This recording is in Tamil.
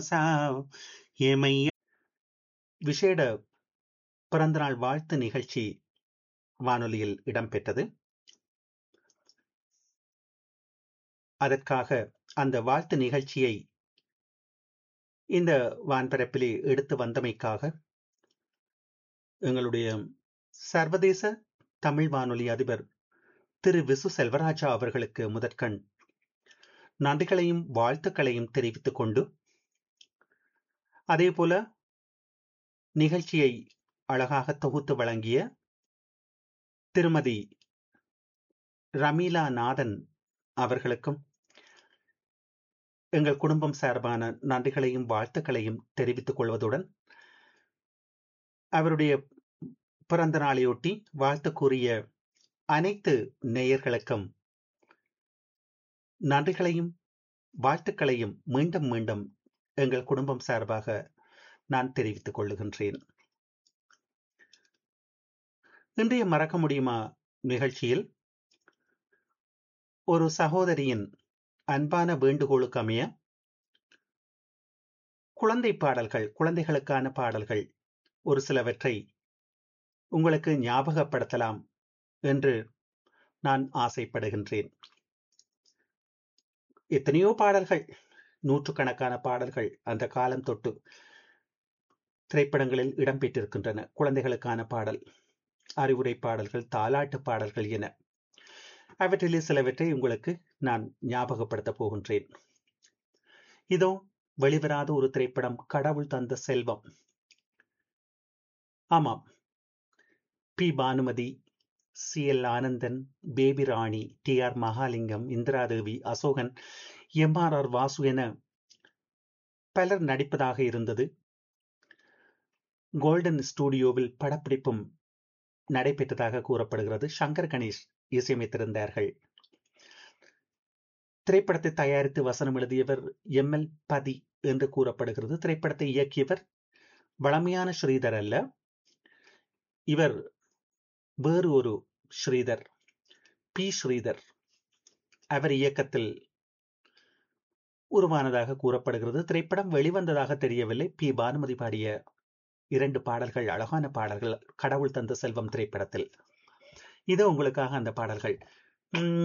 சாவ் ஏமைய விசேட பிறந்தநாள் வாழ்த்து நிகழ்ச்சி வானொலியில் இடம்பெற்றது அதற்காக அந்த வாழ்த்து நிகழ்ச்சியை இந்த வான்பரப்பிலே எடுத்து வந்தமைக்காக எங்களுடைய சர்வதேச தமிழ் வானொலி அதிபர் திரு விசு செல்வராஜா அவர்களுக்கு முதற்கண் நன்றிகளையும் வாழ்த்துக்களையும் தெரிவித்துக் கொண்டு அதே போல நிகழ்ச்சியை அழகாக தொகுத்து வழங்கிய திருமதி ரமீலா நாதன் அவர்களுக்கும் எங்கள் குடும்பம் சார்பான நன்றிகளையும் வாழ்த்துக்களையும் தெரிவித்துக் கொள்வதுடன் அவருடைய பிறந்த நாளையொட்டி வாழ்த்து கூறிய அனைத்து நேயர்களுக்கும் நன்றிகளையும் வாழ்த்துக்களையும் மீண்டும் மீண்டும் எங்கள் குடும்பம் சார்பாக நான் தெரிவித்துக் கொள்ளுகின்றேன் இன்றைய மறக்க முடியுமா நிகழ்ச்சியில் ஒரு சகோதரியின் அன்பான வேண்டுகோளுக்கு அமைய குழந்தை பாடல்கள் குழந்தைகளுக்கான பாடல்கள் ஒரு சிலவற்றை உங்களுக்கு ஞாபகப்படுத்தலாம் என்று நான் ஆசைப்படுகின்றேன் எத்தனையோ பாடல்கள் நூற்றுக்கணக்கான பாடல்கள் அந்த காலம் தொட்டு திரைப்படங்களில் இடம்பெற்றிருக்கின்றன குழந்தைகளுக்கான பாடல் அறிவுரை பாடல்கள் தாலாட்டு பாடல்கள் என அவற்றிலே சிலவற்றை உங்களுக்கு நான் ஞாபகப்படுத்த போகின்றேன் இதோ வெளிவராத ஒரு திரைப்படம் கடவுள் தந்த செல்வம் ஆமாம் P Bhanumathi C L Anandan baby Rani T R Mahalingam Indiradevi Asokan M R R Vasu என பலர் நடிப்பதாக இருந்தது கோல்டன் ஸ்டுடியோவில் படப்பிடிப்பும் நடைபெற்றதாக கூறப்படுகிறது சங்கர் கணேஷ் இசையமைத்திருந்தார்கள் திரைப்படத்தை தயாரித்து வசனம் எழுதியவர் எம் எல் பதி என்று கூறப்படுகிறது திரைப்படத்தை இயக்கியவர் வளமையான ஸ்ரீதர் அல்ல இவர் வேறு ஒரு ஸ்ரீதர் பி ஸ்ரீதர் அவர் இயக்கத்தில் உருவானதாக கூறப்படுகிறது திரைப்படம் வெளிவந்ததாக தெரியவில்லை பி பானுமதி பாடிய இரண்டு பாடல்கள் அழகான பாடல்கள் கடவுள் தந்த செல்வம் திரைப்படத்தில் இது உங்களுக்காக அந்த பாடல்கள்